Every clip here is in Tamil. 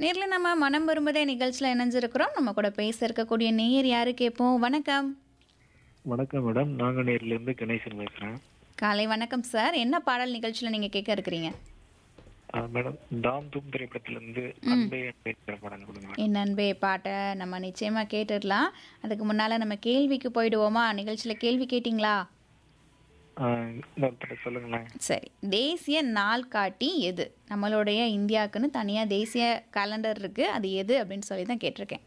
நேரில் நம்ம மனம் விரும்புதே நிகழ்ச்சியில் இணைஞ்சிருக்கிறோம் நம்ம கூட பேச இருக்கக்கூடிய நேயர் யாரு கேட்போம் வணக்கம் வணக்கம் மேடம் நாங்குநேரில இருந்து கணேசன் பேசுறேன் காலை வணக்கம் சார் என்ன பாடல் நிகழ்ச்சியில் நீங்கள் கேட்க இருக்கிறீங்க ஆ, மேடம் டாம் தூம் திரைப்படத்துல இருந்து அன்பே அன்பே படம் கொடுங்க மேடம். என் அன்பே பாட்டை நம்ம நிச்சயமாக கேட்டுடலாம் அதுக்கு முன்னால் நம்ம கேள்விக்கு போயிடுவோமா நிகழ்ச்சியில் கேள்வி கேட்டிங்களா ஆ, இன்னொரு தடவை சொல்லுங்களேன் சரி தேசிய நாள் காட்டி எது நம்மளுடைய இந்தியாவுக்குன்னு தனியாக தேசிய கேலண்டர் இருக்குது அது எது அப்படின்னு சொல்லி தான் கேட்டிருக்கேன்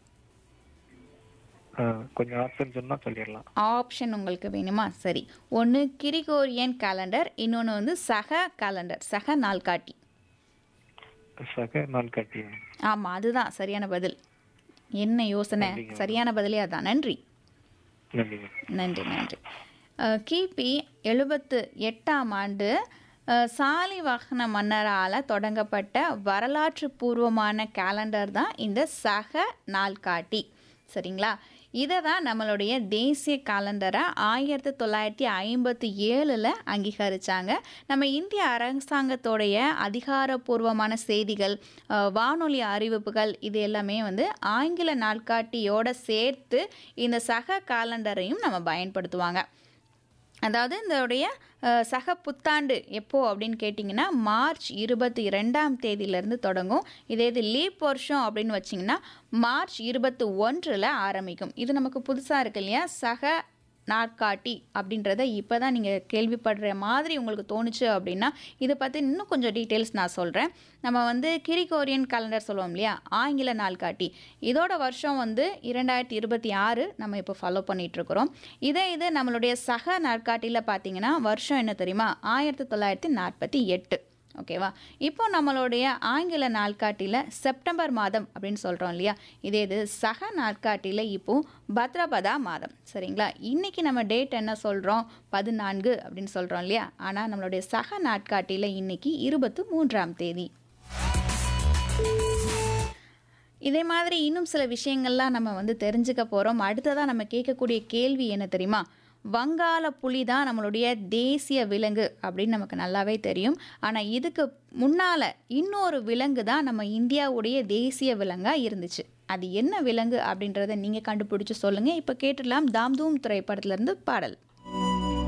ஆ, கொஞ்சம் ஆப்ஷன் சொன்னா சொல்லிடலாம் ஆப்ஷன் உங்களுக்கு வேணுமா சரி ஒன்று கிரிகோரியன் கேலண்டர் இன்னொன்று வந்து சக கேலண்டர் சக நாள்காட்டி சக நாள் காட்டி ஆமாம் அதுதான் சரியான பதில் என்ன யோசனை சரியான பதிலே அதான் நன்றி நன்றி மேடம் நன்றி நன்றி அஹ், கிபி எழுபத்து எட்டாம் ஆண்டு அஹ், சாலிவாகன மன்னரால் தொடங்கப்பட்ட வரலாற்று பூர்வமான கேலண்டர் தான் இந்த சக நாள்காட்டி சரிங்களா இதை தான் நம்மளுடைய தேசிய கேலண்டரை ஆயிரத்தி தொள்ளாயிரத்தி ஐம்பத்தி ஏழில் அங்கீகரித்தாங்க நம்ம இந்திய அரசாங்கத்தோடைய அதிகாரப்பூர்வமான செய்திகள் அஹ், வானொலி அறிவிப்புகள் இது எல்லாமே வந்து ஆங்கில நாள்காட்டியோட சேர்த்து இந்த சக காலண்டரையும் நம்ம பயன்படுத்துவாங்க அதாவது இதோடைய அஹ், சக புத்தாண்டு எப்போ அப்படின்னு கேட்டிங்கன்னா மார்ச் இருபத்தி ரெண்டாம் தேதியிலேருந்து தொடங்கும் இதே இது லீப் வருஷம் அப்படின்னு வச்சிங்கன்னா மார்ச் இருபத்தி ஒன்றில் ஆரம்பிக்கும் இது நமக்கு புதுசாக இருக்கு இல்லையா சக நாட்காட்டி அப்படின்றத இப்போ தான் நீங்கள் கேள்விப்படுற மாதிரி உங்களுக்கு தோணுச்சு அப்படின்னா இதை பற்றி இன்னும் கொஞ்சம் டீட்டெயில்ஸ் நான் சொல்கிறேன் நம்ம வந்து கிரிகோரியன் கேலண்டர் சொல்லுவோம் இல்லையா ஆங்கில நாள்காட்டி இதோட வருஷம் வந்து இரண்டாயிரத்தி இருபத்தி ஆறு நம்ம இப்போ ஃபாலோ பண்ணிகிட்ருக்குறோம் இதே இது நம்மளுடைய சக நாட்காட்டியில் பார்த்தீங்கன்னா வருஷம் என்ன தெரியுமா ஆயிரத்தி தொள்ளாயிரத்தி நாற்பத்தி எட்டு ஓகேவா இப்போ நம்மளுடைய ஆங்கில நாட்காட்டியில் செப்டம்பர் மாதம் அப்படின்னு சொல்கிறோம் இல்லையா இதே இது சக நாட்காட்டியில் இப்போ பத்ரபதா மாதம் சரிங்களா இன்றைக்கி நம்ம டேட் என்ன சொல்கிறோம் பதினான்கு அப்படின்னு சொல்கிறோம் இல்லையா ஆனால் நம்மளுடைய சக நாட்காட்டியில் இன்னைக்கு இருபத்து மூன்றாம் தேதி இதே மாதிரி இன்னும் சில விஷயங்கள்லாம் நம்ம வந்து தெரிஞ்சுக்க போகிறோம் அடுத்ததாக நம்ம கேட்கக்கூடிய கேள்வி என்ன தெரியுமா வங்காள புலி தான் நம்மளுடைய தேசிய விலங்கு அப்படின்னு நமக்கு நல்லாவே தெரியும் ஆனால் இதுக்கு முன்னால் இன்னொரு விலங்கு தான் நம்ம இந்தியாவுடைய தேசிய விலங்காக இருந்துச்சு அது என்ன விலங்கு அப்படின்றத நீங்கள் கண்டுபிடிச்சு சொல்லுங்கள் இப்போ கேட்டுடலாம் தாம்தூம் திரைப்படத்துலேருந்து பாடல்